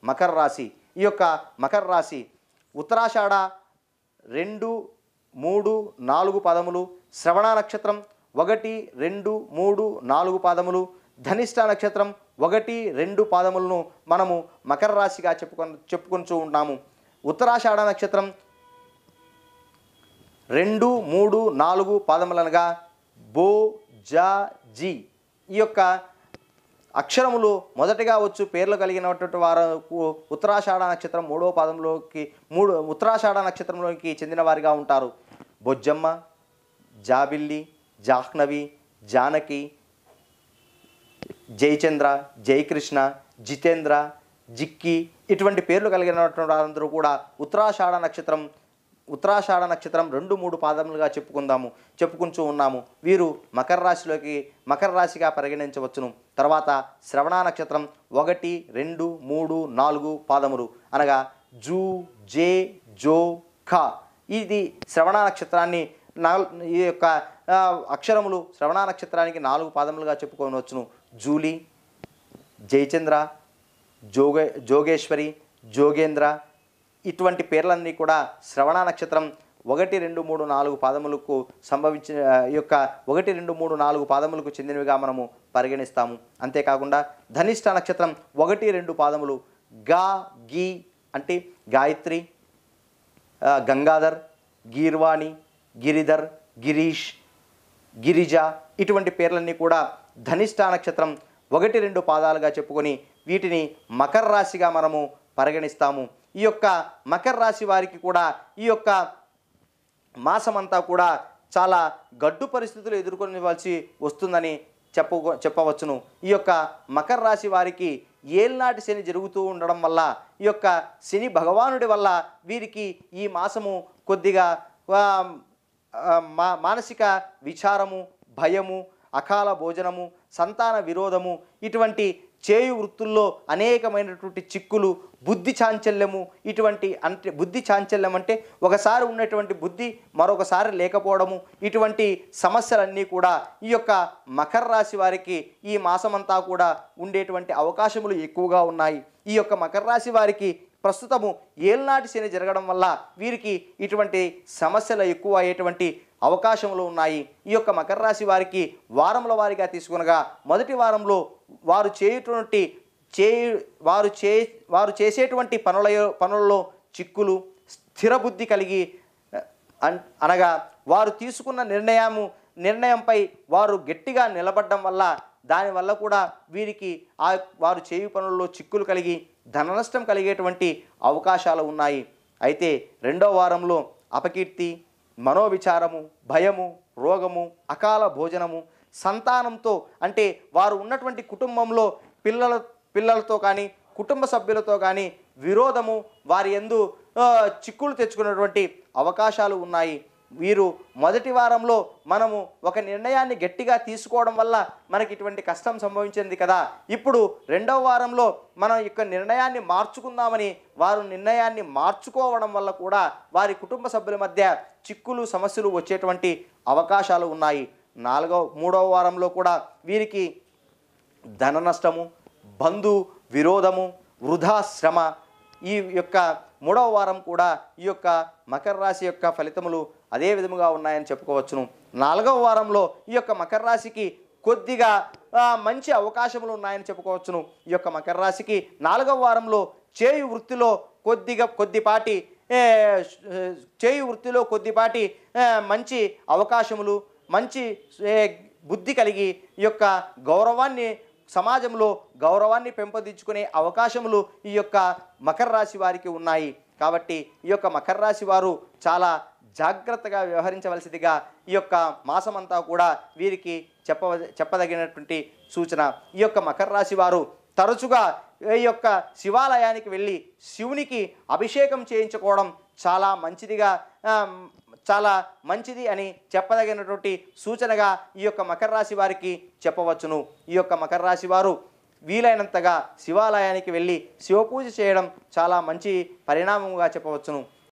మకర రాశి ఈ యొక్క మకర రాశి ఉత్తరాషాఢ రెండు మూడు నాలుగు పదములు శ్రవణ నక్షత్రం ఒకటి రెండు మూడు నాలుగు పాదములు ధనిష్ట నక్షత్రం ఒకటి రెండు పాదములను మనము మకర రాశిగా చెప్పుకొని చెప్పుకుంటూ ఉన్నాము ఉత్తరాషాఢ నక్షత్రం రెండు మూడు నాలుగు పాదములనగా బో జా జీ ఈ యొక్క అక్షరములు మొదటగా వచ్చు పేర్లు కలిగినటువంటి వారకు ఉత్తరాషాఢ నక్షత్రం మూడో పాదంలోకి మూడు ఉత్తరాషాఢ నక్షత్రంలోకి చెందిన వారిగా ఉంటారు బొజ్జమ్మ జాబిల్లి జాహ్నవి జానకి జయచంద్ర జయకృష్ణ జితేంద్ర జిక్కి ఇటువంటి పేర్లు కలిగినటువంటి వారందరూ కూడా ఉత్తరాషాఢ నక్షత్రం ఉత్తరాషాఢ నక్షత్రం రెండు మూడు పాదములుగా చెప్పుకుందాము చెప్పుకుంటూ ఉన్నాము వీరు మకర రాశిలోకి మకర రాశిగా పరిగణించవచ్చును తర్వాత శ్రవణ నక్షత్రం ఒకటి రెండు మూడు నాలుగు పాదములు అనగా జూ జే జో ఖ ఇది శ్రవణ నక్షత్రాన్ని నాల్ ఈ యొక్క ఆ, అక్షరములు శ్రవణ నక్షత్రానికి నాలుగు పాదములుగా చెప్పుకోవచ్చును జూలీ జయచంద్ర జోగ జోగేశ్వరి జోగేంద్ర ఇటువంటి పేర్లన్నీ కూడా శ్రవణ నక్షత్రం ఒకటి రెండు మూడు నాలుగు పాదములకు సంభవించిన ఆ, ఈ యొక్క ఒకటి రెండు మూడు నాలుగు పాదములకు చెందినవిగా మనము పరిగణిస్తాము అంతేకాకుండా ధనిష్ట నక్షత్రం ఒకటి రెండు పాదములు గా గీ అంటే గాయత్రి ఆ, గంగాధర్ గీర్వాణి గిరిధర్ గిరీష్ గిరిజ ఇటువంటి పేర్లన్నీ కూడా ధనిష్ట నక్షత్రం ఒకటి రెండు పాదాలుగా చెప్పుకొని వీటిని మకర రాశిగా మనము పరిగణిస్తాము ఈ యొక్క మకర రాశి వారికి కూడా ఈ యొక్క మాసమంతా కూడా చాలా గడ్డు పరిస్థితులు ఎదుర్కొనవలసి వస్తుందని చెప్ప చెప్పవచ్చును ఈ యొక్క మకర రాశి వారికి ఏల్నాటి శని జరుగుతూ ఉండడం వల్ల ఈ యొక్క శని భగవానుడి వల్ల వీరికి ఈ మాసము కొద్దిగా ఆ, ఆ, మా మానసిక విచారము భయము అకాల భోజనము సంతాన విరోధము ఇటువంటి చేయు వృత్తుల్లో అనేకమైనటువంటి చిక్కులు బుద్ధి చాంచల్యము ఇటువంటి అంటే బుద్ధి చాంచల్యం అంటే ఒకసారి ఉన్నటువంటి బుద్ధి మరొకసారి లేకపోవడము ఇటువంటి సమస్యలన్నీ కూడా ఈ యొక్క మకర రాశి వారికి ఈ మాసమంతా కూడా ఉండేటువంటి అవకాశములు ఎక్కువగా ఉన్నాయి ఈ యొక్క మకర రాశి వారికి ప్రస్తుతము ఏల్నాటి శని జరగడం వల్ల వీరికి ఇటువంటి సమస్యలు ఎక్కువ అయ్యేటువంటి అవకాశములు ఉన్నాయి ఈ యొక్క మకర రాశి వారికి వారముల వారిగా తీసుకునగా మొదటి వారంలో వారు చేయుటువంటి చే వారు చే వారు చేసేటువంటి పనుల పనులలో చిక్కులు స్థిర బుద్ధి కలిగి అన్- అనగా వారు తీసుకున్న నిర్ణయము నిర్ణయంపై వారు గట్టిగా నిలబడడం వల్ల దానివల్ల కూడా వీరికి ఆ వారు చేయు పనుల్లో చిక్కులు కలిగి ధన నష్టం కలిగేటువంటి అవకాశాలు ఉన్నాయి అయితే రెండో వారంలో అపకీర్తి మనోవిచారము భయము రోగము అకాల భోజనము సంతానంతో అంటే వారు ఉన్నటువంటి కుటుంబంలో పిల్లల పిల్లలతో కానీ కుటుంబ సభ్యులతో కానీ విరోధము వారి ఎందు ఆ, చిక్కులు తెచ్చుకున్నటువంటి అవకాశాలు ఉన్నాయి వీరు మొదటి వారంలో మనము ఒక నిర్ణయాన్ని గట్టిగా తీసుకోవడం వల్ల మనకి ఇటువంటి కష్టం సంభవించింది కదా ఇప్పుడు రెండవ వారంలో మనం యొక్క నిర్ణయాన్ని మార్చుకుందామని వారు నిర్ణయాన్ని మార్చుకోవడం వల్ల కూడా వారి కుటుంబ సభ్యుల మధ్య చిక్కులు సమస్యలు వచ్చేటువంటి అవకాశాలు ఉన్నాయి నాలుగవ మూడవ వారంలో కూడా వీరికి ధన నష్టము బంధు విరోధము వృధా శ్రమ ఈ యొక్క మూడవ వారం కూడా ఈ యొక్క మకర రాశి యొక్క ఫలితములు అదే విధముగా ఉన్నాయని చెప్పుకోవచ్చును నాలుగవ వారంలో ఈ యొక్క మకర రాశికి కొద్దిగా ఆ, మంచి అవకాశములు ఉన్నాయని చెప్పుకోవచ్చును ఈ యొక్క మకర రాశికి నాలుగవ వారంలో చేయు వృత్తిలో కొద్దిగా కొద్దిపాటి ఏ, చేయు వృత్తిలో కొద్దిపాటి ఏ, మంచి అవకాశములు మంచి ఏ, బుద్ధి కలిగి ఈ యొక్క గౌరవాన్ని సమాజంలో గౌరవాన్ని పెంపొందించుకునే అవకాశములు ఈ యొక్క మకర రాశి వారికి ఉన్నాయి కాబట్టి ఈ యొక్క మకర రాశి వారు చాలా జాగ్రత్తగా వ్యవహరించవలసిందిగా ఈ యొక్క మాసమంతా కూడా వీరికి చెప్పవ చెప్పదగినటువంటి సూచన ఈ యొక్క మకర రాశి వారు తరచుగా ఈ యొక్క శివాలయానికి వెళ్ళి శివునికి అభిషేకం చేయించుకోవడం చాలా మంచిదిగా ఆ, చాలా మంచిది అని చెప్పదగినటువంటి సూచనగా ఈ యొక్క మకర రాశి వారికి చెప్పవచ్చును ఈ యొక్క మకర రాశి వారు వీలైనంతగా శివాలయానికి వెళ్ళి శివపూజ చేయడం చాలా మంచి పరిణామంగా చెప్పవచ్చును